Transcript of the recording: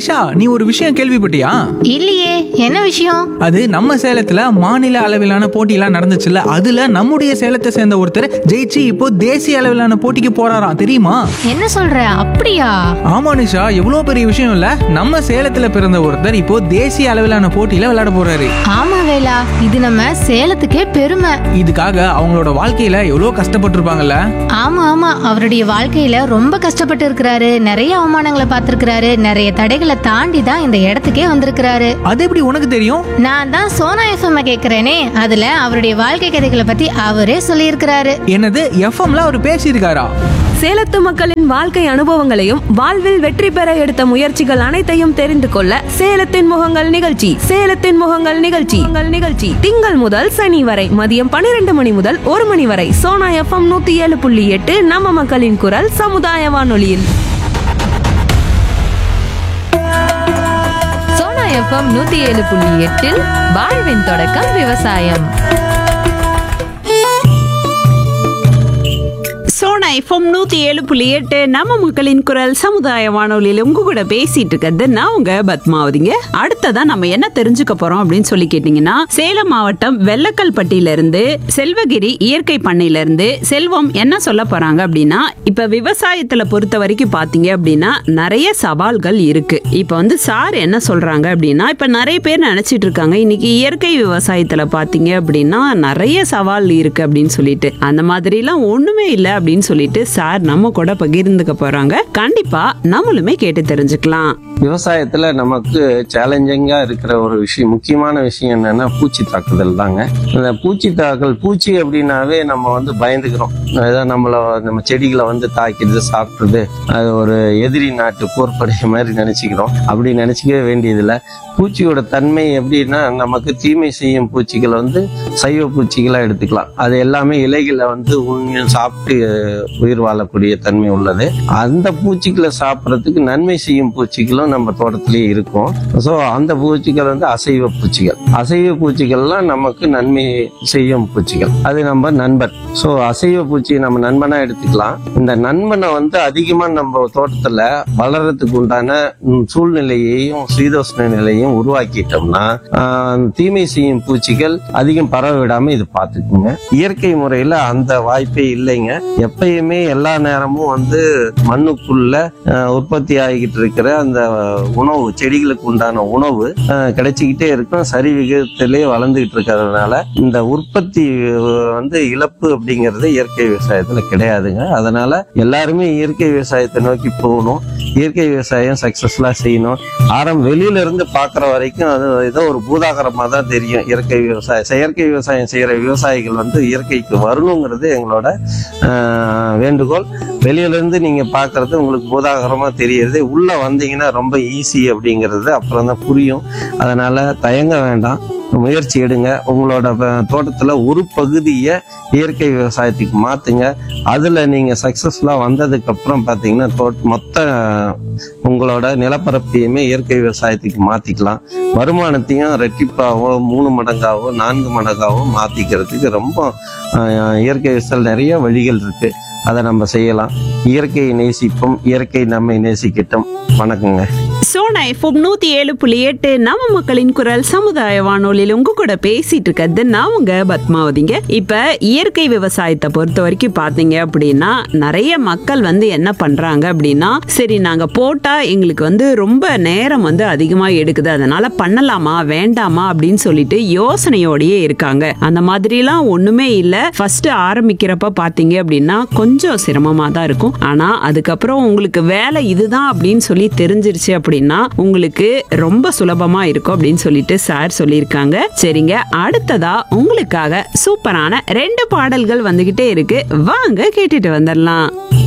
நிஷா நீ ஒரு விஷயம் கேள்விப்பட்டியா இல்லையே என்ன விஷயம் அது நம்ம சேலத்துல மாநில அளவிலான போட்டியெல்லாம் நடந்துச்சுல்ல அதுல நம்முடைய சேலத்தை சேர்ந்த ஒருத்தர் ஜெயிச்சு இப்போ தேசிய அளவிலான போட்டிக்கு போறாராம் தெரியுமா என்ன சொல்ற அப்படியா ஆமா நிஷா எவ்வளவு பெரிய விஷயம் இல்ல நம்ம சேலத்துல பிறந்த ஒருத்தர் இப்போ தேசிய அளவிலான போட்டியில விளையாட போறாரு ஆமா வேலா இது நம்ம சேலத்துக்கே பெருமை இதுக்காக அவங்களோட வாழ்க்கையில எவ்வளவு கஷ்டப்பட்டிருப்பாங்கல்ல ஆமா ஆமா அவருடைய வாழ்க்கையில ரொம்ப கஷ்டப்பட்டு இருக்கிறாரு நிறைய அவமானங்களை பார்த்திருக்கிறாரு நிறைய தடைகளை தாண்டி தான் இந்த இடத்துக்கே வந்திருக்கிறாரு அது எப்படி உனக்கு தெரியும் நான் தான் சோனா எஃப்எம் கேக்குறேனே அதுல அவருடைய வாழ்க்கை கதைகளை பத்தி அவரே சொல்லியிருக்கிறாரு என்னது எஃப்எம்ல அவர் பேசியிருக்காரா சேலத்து மக்களின் வாழ்க்கை அனுபவங்களையும் வாழ்வில் வெற்றி பெற எடுத்த முயற்சிகள் அனைத்தையும் தெரிந்து கொள்ள சேலத்தின் முகங்கள் நிகழ்ச்சி சேலத்தின் முகங்கள் நிகழ்ச்சி உங்கள் நிகழ்ச்சி திங்கள் முதல் சனி வரை மதியம் பன்னிரண்டு மணி முதல் ஒரு மணி வரை சோனா எஃப்எம் நூத்தி ஏழு புள்ளி எட்டு நம்ம மக்களின் குரல் சமுதாய வானொலியில் சோனா எஃப்எம் நூத்தி ஏழு புள்ளி எட்டில் வாழ்வின் தொடக்கம் விவசாயம் சோனா எஃப்எம் நூத்தி ஏழு புள்ளி எட்டு நம்ம மக்களின் குரல் சமுதாய வானொலியில் உங்க கூட பேசிட்டு இருக்கிறது நான் உங்க பத்மாவதிங்க அடுத்ததா நம்ம என்ன தெரிஞ்சுக்க போறோம் அப்படின்னு சொல்லி கேட்டீங்கன்னா சேலம் மாவட்டம் வெள்ளக்கல்பட்டியில இருந்து செல்வகிரி இயற்கை பண்ணையில இருந்து செல்வம் என்ன சொல்ல போறாங்க அப்படின்னா இப்ப விவசாயத்துல பொறுத்த வரைக்கும் பாத்தீங்க அப்படின்னா நிறைய சவால்கள் இருக்கு இப்ப வந்து சார் என்ன சொல்றாங்க அப்படின்னா இப்ப நிறைய பேர் நினைச்சிட்டு இருக்காங்க இன்னைக்கு இயற்கை விவசாயத்துல பாத்தீங்க அப்படின்னா நிறைய சவால் இருக்கு அப்படின்னு சொல்லிட்டு அந்த மாதிரிலாம் ஒண்ணுமே இல்லை அப்படின்னு சொல்லிட்டு சார் நம்ம கூட பகிர்ந்துக்க போறாங்க கண்டிப்பா நம்மளுமே கேட்டு தெரிஞ்சுக்கலாம் விவசாயத்துல நமக்கு சேலஞ்சிங்கா இருக்கிற ஒரு விஷயம் முக்கியமான விஷயம் என்னன்னா பூச்சி தாக்குதல் தாங்க இந்த பூச்சி தாக்கல் பூச்சி அப்படின்னாவே நம்ம வந்து பயந்துக்கிறோம் அதான் நம்மள நம்ம செடிகளை வந்து தாக்கிடுது சாப்பிடுறது அது ஒரு எதிரி நாட்டு போர்ப்படை மாதிரி நினைச்சுக்கிறோம் அப்படி நினைச்சிக்கவே வேண்டியதில்லை பூச்சியோட தன்மை எப்படின்னா நமக்கு தீமை செய்யும் பூச்சிகள் வந்து சைவ பூச்சிகளா எடுத்துக்கலாம் அது எல்லாமே இலைகளை வந்து உண்ணி சாப்பிட்டு உயிர் வாழக்கூடிய தன்மை உள்ளது அந்த பூச்சிகளை சாப்பிட்றதுக்கு நன்மை செய்யும் பூச்சிகளும் நம்ம தோட்டத்திலேயே இருக்கும் ஸோ அந்த பூச்சிகள் வந்து அசைவ பூச்சிகள் அசைவ பூச்சிகள்லாம் நமக்கு நன்மை செய்யும் பூச்சிகள் அது நம்ம நண்பன் ஸோ அசைவ பூச்சியை நம்ம நண்பனா எடுத்துக்கலாம் இந்த நண்பனை வந்து அதிகமா நம்ம தோட்டத்துல வளர்றதுக்கு உண்டான ம், சூழ்நிலையையும் சீதோஷ்ண நிலையும் உருவாக்கிட்டோம்னா ஆஹ், தீமை செய்யும் பூச்சிகள் அதிகம் பரவ விடாம இது பார்த்துக்குங்க இயற்கை முறையில அந்த வாய்ப்பே இல்லைங்க எப்பயுமே எல்லா நேரமும் வந்து மண்ணுக்குள்ள ஆஹ், உற்பத்தி ஆகிக்கிட்டு இருக்கிற அந்த உணவு செடிகளுக்கு உண்டான உணவு ஆஹ், கிடைச்சிக்கிட்டே இருக்கும் சரி விகிதத்திலே வளர்ந்துகிட்டு இருக்கிறதுனால இந்த உற்பத்தி அஹ், வந்து இழப்பு அப்படிங்கிறது இயற்கை விவசாயத்துல கிடையாதுங்க அதனால எல்லாருமே இயற்கை விவசாயத்தை நோக்கி போகணும் இயற்கை விவசாயம் சக்சஸ்ஃபுல்லா செய்யணும் ஆரம்ப வெளியில இருந்து பாக்குற வரைக்கும் அது ஏதோ ஒரு பூதாகரமா தான் தெரியும் இயற்கை விவசாயம் செயற்கை விவசாயம் செய்யற விவசாயிகள் வந்து இயற்கைக்கு வரணுங்கிறது எங்களோட ஆஹ், வேண்டுகோள் வெளியில இருந்து நீங்க பாக்குறது உங்களுக்கு பூதாகரமா தெரியறது உள்ள வந்தீங்கன்னா ரொம்ப ஈஸி அப்படிங்கிறது அப்புறம் தான் புரியும் அதனால தயங்க வேண்டாம் முயற்சி எடுங்க உங்களோட வ- தோட்டத்துல ஒரு பகுதியை இயற்கை விவசாயத்துக்கு மாத்துங்க அதுல நீங்க சக்சஸ்ஃபுல்லா வந்ததுக்கு அப்புறம் பாத்தீங்கன்னா தோட் மொத்த உங்களோட நிலப்பரப்பையுமே இயற்கை விவசாயத்துக்கு மாத்திக்கலாம் வருமானத்தையும் ரெட்டிப்பாவோ மூணு மடங்காவோ நான்கு மடங்காவோ மாத்திக்கிறதுக்கு ரொம்ப ஆஹ், இயற்கை விவசாயம் நிறைய வழிகள் இருக்கு அதை நம்ம செய்யலாம் இயற்கையை நேசிப்போம் இயற்கை நம்மை நேசிக்கட்டும் வணக்கங்க சோனா எஃப்எம் நூத்தி ஏழு புள்ளி எட்டு நம்ம மக்களின் குரல் சமுதாய வானொலியில் உங்க கூட பேசிட்டு இருக்கிறது நான் உங்க பத்மாவதிங்க இப்ப இயற்கை விவசாயத்தை பொறுத்த வரைக்கும் பாத்தீங்க அப்படின்னா நிறைய மக்கள் வந்து என்ன பண்றாங்க அப்படின்னா சரி நாங்க போட்டா எங்களுக்கு வந்து ரொம்ப நேரம் வந்து அதிகமா எடுக்குது அதனால பண்ணலாமா வேண்டாமா அப்படின்னு சொல்லிட்டு யோசனையோடயே இருக்காங்க அந்த மாதிரிலாம் ஒண்ணுமே இல்ல ஃபர்ஸ்ட் ஆரம்பிக்கிறப்ப பாத்தீங்க அப்படின்னா கொஞ்சம் சிரமமா தான் இருக்கும் ஆனா அதுக்கப்புறம் உங்களுக்கு வேலை இதுதான் அப்படின்னு சொல்லி தெரிஞ்சிருச்சு அப்படின்னா உங்களுக்கு ரொம்ப சுலபமா இருக்கும் அப்படின்னு சொல்லிட்டு சார் சொல்லியிருக்காங்க சரிங்க அடுத்ததா உங்களுக்காக சூப்பரான ரெண்டு பாடல்கள் வந்துகிட்டே இருக்கு வாங்க கேட்டுட்டு வந்துடலாம்